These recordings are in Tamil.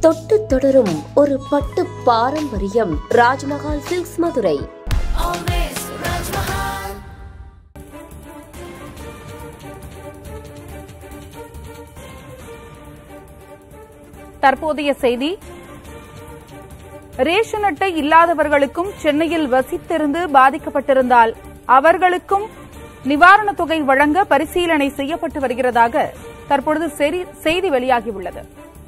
தொட்டு தொடரும் ஒரு பட்டு பாரம்பரியம் Rajmahal silks Madurai Always Raj Mahal. தற்போதைய செய்தி ரேஷன் அட்டை இல்லாதவர்களுக்கும் சென்னையில் வசித்திருந்து பாதிக்கப்பட்டிருந்தால் அவர்களுக்கும் நிவாரணத் தொகை வழங்க பரிசீலனை செய்யப்பட்டு வருகிறதாக தற்பொழுது செரி- செய்தி வெளியாகியுள்ளது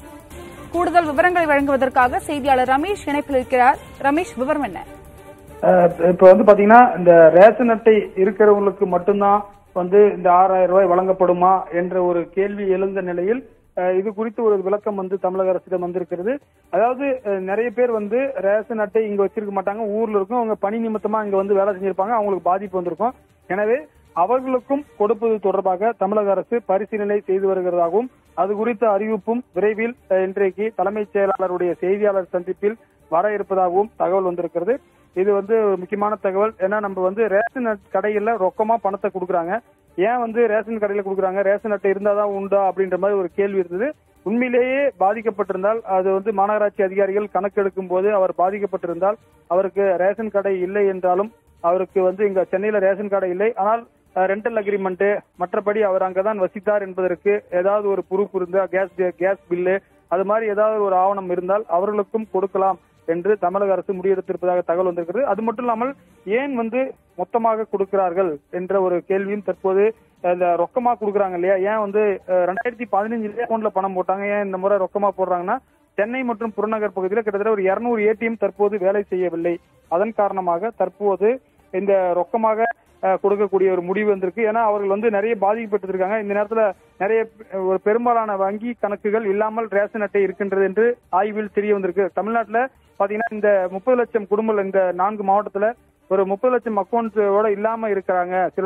கூடுதல் விவரங்களை வழங்குவதற்காக செய்தியாளர் ரமேஷ் இணைப்பில் இருக்கிறார் ரமேஷ் விவரம் என்ன அஹ் இப்ப வந்து பாத்தீங்கன்னா இந்த ரேஷன் அட்டை இருக்கிறவங்களுக்கு மட்டும்தான் வந்து இந்த ஆறாயிரம் ரூபாய் வழங்கப்படுமா என்ற ஒரு கேள்வி எழுந்த நிலையில் அஹ் இது குறித்து ஒரு விளக்கம் வந்து தமிழக அரசிடம் வந்திருக்கிறது அதாவது அஹ் நிறைய பேர் வந்து ரேஷன் அட்டை இங்க வச்சிருக்க மாட்டாங்க ஊர்ல இருக்கும் அவங்க பணி நிமித்தமா இங்க வந்து வேலை செஞ்சிருப்பாங்க அவங்களுக்கு பாதிப்பு வந்திருக்கும் எனவே அவர்களுக்கும் கொடுப்பது தொடர்பாக தமிழக அரசு பரிசீலனை செய்து வருகிறதாகவும் அது குறித்த அறிவிப்பும் விரைவில் அஹ், இன்றைக்கு தலைமைச் செயலாளருடைய செய்தியாளர் சந்திப்பில் வர இருப்பதாகவும் தகவல் வந்திருக்கிறது இது வந்து ஒரு முக்கியமான தகவல் ஏன்னா நம்ம வந்து ரேஷன் அட்- கடையில ரொக்கமா பணத்தை கொடுக்குறாங்க ஏன் வந்து ரேஷன் கடையில கொடுக்குறாங்க ரேஷன் அட்டை இருந்தாதான் உண்டா அப்படின்ற மாதிரி ஒரு கேள்வி இருந்தது உண்மையிலேயே பாதிக்கப்பட்டிருந்தால் அது வந்து மாநகராட்சி அதிகாரிகள் கணக்கெடுக்கும் போது அவர் பாதிக்கப்பட்டிருந்தால் அவருக்கு ரேஷன் கடை இல்லை என்றாலும் அவருக்கு வந்து இங்க சென்னையில ரேஷன் கடை இல்லை ஆனால் ரெண்டல் அக்ரிமெண்ட் மற்றபடி அவர் அங்கதான் வசித்தார் என்பதற்கு ஏதாவது ஒரு ப்ரூஃப் இருந்தா கேஸ் கேஸ் பில்லு அது மாதிரி ஏதாவது ஒரு ஆவணம் இருந்தால் அவர்களுக்கும் கொடுக்கலாம் என்று தமிழக அரசு முடிவெடுத்திருப்பதாக தகவல் வந்திருக்கிறது அது மட்டும் இல்லாமல் ஏன் வந்து மொத்தமாக கொடுக்கிறார்கள் என்ற ஒரு கேள்வியும் தற்போது அஹ், இந்த ரொக்கமா கொடுக்குறாங்க இல்லையா ஏன் வந்து அஹ், ரெண்டாயிரத்தி பதினஞ்சுல அக்கௌண்ட்ல பணம் போட்டாங்க ஏன் இந்த முறை ரொக்கமா போடுறாங்கன்னா சென்னை மற்றும் புறநகர் பகுதியில் கிட்டத்தட்ட ஒரு 200 ஏடிஎம் தற்போது வேலை செய்யவில்லை அதன் காரணமாக தற்போது இந்த ரொக்கமாக அஹ், கொடுக்கக்கூடிய ஒரு முடிவு வந்திருக்கு ஏன்னா அவர்கள் வந்து நிறைய பாதிக்கப்பட்டிருக்காங்க இந்த நேரத்துல நிறைய அஹ், ஒரு பெரும்பாலான வங்கி கணக்குகள் இல்லாமல் ரேஷன் அட்டை இருக்கின்றது என்று ஆய்வில் தெரிய வந்திருக்கு தமிழ்நாட்டுல பாத்தீங்கன்னா இந்த முப்பது லட்சம் குடும்பங்கள் இந்த நான்கு மாவட்டத்துல ஒரு முப்பது லட்சம் அக்கௌண்ட்ஸோட இல்லாம இருக்கிறாங்க சில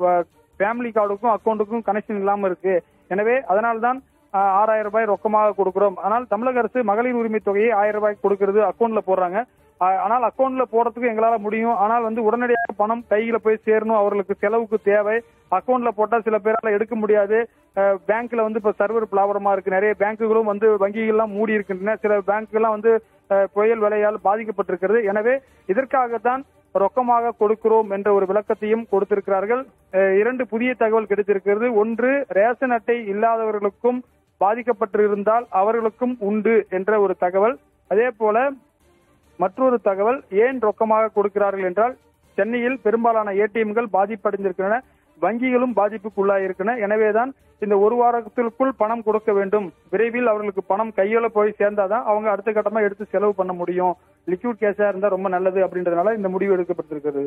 ஃபேமிலி கார்டுக்கும் அக்கௌண்ட்டுக்கும் கனெக்ஷன் இல்லாம இருக்கு எனவே அதனால்தான் ஆஹ், ஆறாயிரம் ரூபாய் ரொக்கமாக கொடுக்கிறோம் ஆனால் தமிழக அரசு மகளிர் உரிமை தொகையை ஆயிரம் ரூபாய் கொடுக்கிறது அக்கௌண்ட்ல போடுறாங்க ஆஹ், ஆனால் அக்கௌண்ட்ல போடுறதுக்கு எங்களால முடியும் ஆனால் வந்து உடனடியாக பணம் கையில போய் சேரணும் அவர்களுக்கு செலவுக்கு தேவை அக்கௌண்ட்ல போட்டா சில பேரால எடுக்க முடியாது அஹ், பேங்க்ல வந்து இப்ப சர்வர் பிளாபரமா இருக்கு நிறைய பேங்குகளும் வந்து வங்கிகள்லாம் மூடி இருக்கின்றன சில பேங்க்குகள்லாம் வந்து அஹ், புயல் விலையால் பாதிக்கப்பட்டிருக்கிறது எனவே இதற்காகத்தான் ரொக்கமாக கொடுக்கிறோம் என்ற ஒரு விளக்கத்தையும் கொடுத்திருக்கிறார்கள் அஹ், இரண்டு புதிய தகவல் கிடைத்திருக்கிறது ஒன்று ரேஷன் அட்டை இல்லாதவர்களுக்கும் பாதிக்கப்பட்டிருந்தால் அவர்களுக்கும் உண்டு என்ற ஒரு தகவல் அதே போல மற்றொரு தகவல் ஏன் ரொக்கமாக கொடுக்கிறார்கள் என்றால் சென்னையில் பெரும்பாலான ஏடிஎம்கள் பாதிப்படைந்திருக்கின்றன வங்கிகளும் பாதிப்புக்குள்ளாயிருக்கின்றன எனவேதான் இந்த ஒரு வாரத்திற்குள் பணம் கொடுக்க வேண்டும் விரைவில் அவர்களுக்கு பணம் கையில போய் சேர்ந்தாதான் அவங்க அடுத்த கட்டமா எடுத்து செலவு பண்ண முடியும் லிக்விட் கேஷா இருந்தா ரொம்ப நல்லது அப்படின்றதுனால இந்த முடிவு எடுக்கப்பட்டிருக்கிறது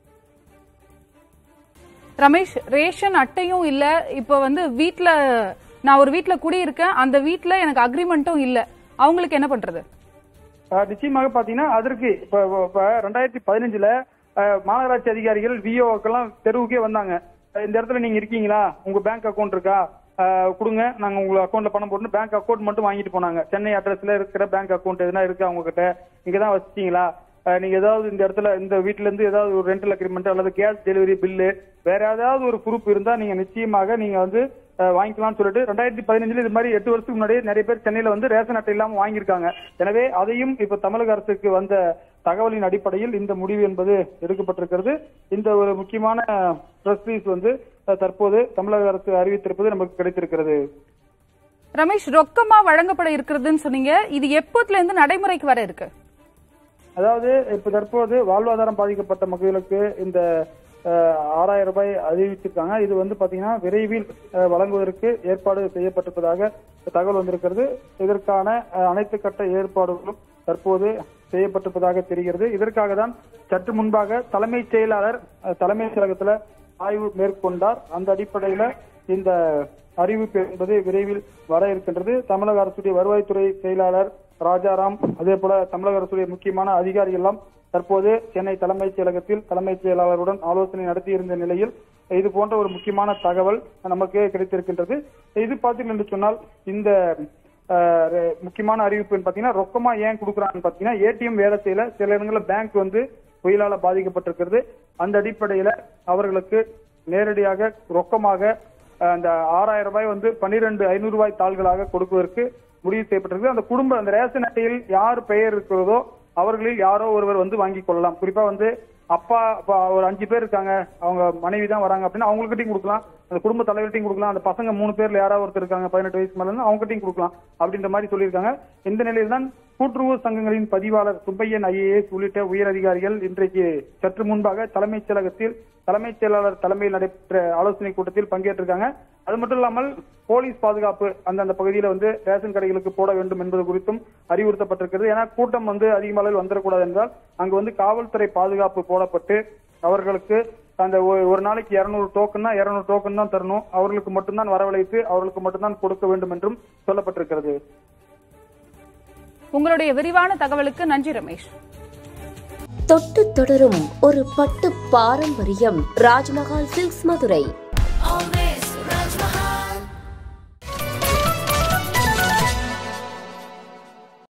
ரமேஷ் ரேஷன் அட்டையும் இல்ல இப்ப வந்து வீட்ல நான் ஒரு வீட்ல குடியிருக்கேன் அந்த வீட்ல எனக்கு அக்ரிமெண்ட்டும் இல்ல அவங்களுக்கு என்ன பண்றது ஆஹ் நிச்சயமாக பாத்தீங்கன்னா அதற்கு இப்ப இப்ப ரெண்டாயிரத்தி பதினஞ்சுல மாநகராட்சி அதிகாரிகள் விஓக்கெல்லாம் தெருவுக்கே வந்தாங்க அஹ் இந்த இடத்துல நீங்க இருக்கீங்களா உங்க பேங்க் அக்கவுண்ட் இருக்கா ஆஹ் கொடுங்க நாங்க உங்க அக்கௌண்ட்ல பணம் போட்டு பேங்க் அக்கவுண்ட் மட்டும் வாங்கிட்டு போனாங்க சென்னை அட்ரஸ்ல இருக்கிற பேங்க் அக்கவுண்ட் எதுனா இருக்கா உங்க கிட்ட இங்க தான் வச்சிட்டீங்களா ஆஹ் நீங்க ஏதாவது இந்த இடத்துல இந்த வீட்ல இருந்து ஏதாவது ஒரு ரெண்டல் அக்ரிமெண்ட் அல்லது கேஸ் டெலிவரி பில்லு வேற ஏதாவது ஒரு ப்ரூஃப் இருந்தா நீங்க நிச்சயமாக நீங்க வந்து ஆஹ் வாங்கிக்கலாம்னு சொல்லிட்டு ரெண்டாயிரத்தி பதினஞ்சுல இது மாதிரி எட்டு வருஷத்துக்கு முன்னாடியே நிறைய பேர் சென்னையில வந்து ரேஷன் அட்டை இல்லாம வாங்கியிருக்காங்க எனவே அதையும் இப்ப தமிழக அரசுக்கு வந்த தகவலின் அடிப்படையில் இந்த முடிவு என்பது எடுக்கப்பட்டிருக்கிறது இந்த ஒரு முக்கியமான பிரஸ் ரிலீஸ் வந்து அஹ், தற்போது தமிழக அரசு அறிவித்திருப்பது நமக்கு கிடைத்திருக்கிறது ரமேஷ் ரொக்கமா வழங்கப்பட இருக்கிறதுன்னு சொன்னீங்க இது எப்போதுல இருந்து நடைமுறைக்கு வர இருக்கு அதாவது இப்ப தற்போது வாழ்வாதாரம் பாதிக்கப்பட்ட மக்களுக்கு இந்த அஹ், ஆறாயிரம் ரூபாய் அறிவிச்சிருக்காங்க இது வந்து பாத்தீங்கன்னா விரைவில் அஹ், வழங்குவதற்கு ஏற்பாடு செய்யப்பட்டிருப்பதாக தகவல் வந்திருக்கிறது இதற்கான அஹ், அனைத்து கட்ட ஏற்பாடுகளும் தற்போது செய்யப்பட்டிருப்பதாக தெரிகிறது இதற்காக தான் சற்று முன்பாக தலைமைச் செயலாளர் அஹ், தலைமைச் செயலகத்துல ஆய்வு மேற்கொண்டார் அந்த அடிப்படையில இந்த அறிவிப்பு என்பது விரைவில் வர இருக்கின்றது தமிழக அரசுடைய வருவாய்த்துறை செயலாளர் ராஜாராம் அதே போல தமிழக அரசுடைய முக்கியமான அதிகாரிகள் எல்லாம் தற்போது சென்னை தலைமைச் செயலகத்தில் தலைமைச் செயலாளருடன் ஆலோசனை நடத்தியிருந்த நிலையில் இது போன்ற ஒரு முக்கியமான தகவல் நமக்கு கிடைத்திருக்கின்றது இது பார்த்தீர்கள் என்று சொன்னால் இந்த அஹ், ரெ- முக்கியமான அறிவிப்பு பாத்தீங்கன்னா ரொக்கமா ஏன் கொடுக்குறாங்கன்னு பாத்தீங்கன்னா ஏடிஎம் வேலை செய்யல சில இடங்கள்ல பேங்க் வந்து புயலால பாதிக்கப்பட்டிருக்கிறது அந்த அடிப்படையில அவர்களுக்கு நேரடியாக ரொக்கமாக அஹ், அந்த ஆறாயிரம் ரூபாய் வந்து பன்னிரெண்டு ஐநூறு ரூபாய் தாள்களாக கொடுப்பதற்கு முடிவு செய்யப்பட்டிருக்கு அந்த குடும்ப அந்த ரேஷன் அட்டையில் யார் பெயர் இருக்கிறதோ அவர்களில் யாரோ ஒருவர் வந்து வாங்கி கொள்ளலாம் குறிப்பா வந்து அப்பா அப்பா ஒரு அஞ்சு பேர் இருக்காங்க அவங்க மனைவி தான் வராங்க அப்படின்னா அவங்ககிட்டயும் கொடுக்கலாம் அந்த குடும்ப தலைவர்கிட்டையும் கொடுக்கலாம் அந்த பசங்க மூணு பேர்ல யாராவது ஒருத்தர் இருக்காங்க பதினெட்டு வயசு மேல இருந்து அவங்ககிட்டயும் கொடுக்கலாம் அப்படின்ற மாதிரி சொல்லியிருக்காங்க இந்த நிலையில் தான் கூட்டுறவு சங்கங்களின் பதிவாளர் சுப்பையன் ஐஏஎஸ் உள்ளிட்ட உயர் அதிகாரிகள் இன்றைக்கு சற்று முன்பாக தலைமைச் செயலகத்தில் தலைமைச் செயலாளர் தலைமையில் நடைபெற்ற ஆலோசனை கூட்டத்தில் பங்கேற்றிருக்காங்க அது மட்டும் இல்லாமல் போலீஸ் பாதுகாப்பு அந்தந்த பகுதியில வந்து ரேஷன் கடைகளுக்கு போட வேண்டும் என்பது குறித்தும் அறிவுறுத்தப்பட்டிருக்கிறது ஏன்னா கூட்டம் வந்து அதிகமாக அளவில் வந்துடக்கூடாது என்றால் அங்கு வந்து காவல்துறை பாதுகாப்பு போடப்பட்டு அவர்களுக்கு அந்த ஒ- ஒரு நாளைக்கு இருநூறு டோக்கன்னா இருநூறு டோக்கன் தான் தரணும் அவர்களுக்கு மட்டும்தான் வரவழைத்து அவர்களுக்கு மட்டும்தான் கொடுக்க வேண்டும் என்றும் சொல்லப்பட்டிருக்கிறது உங்களுடைய விரிவான தகவலுக்கு நன்றி ரமேஷ் தொட்டு தொடரும் ஒரு பட்டு பாரம்பரியம் ராஜ்மஹால் சில்க்ஸ் மதுரை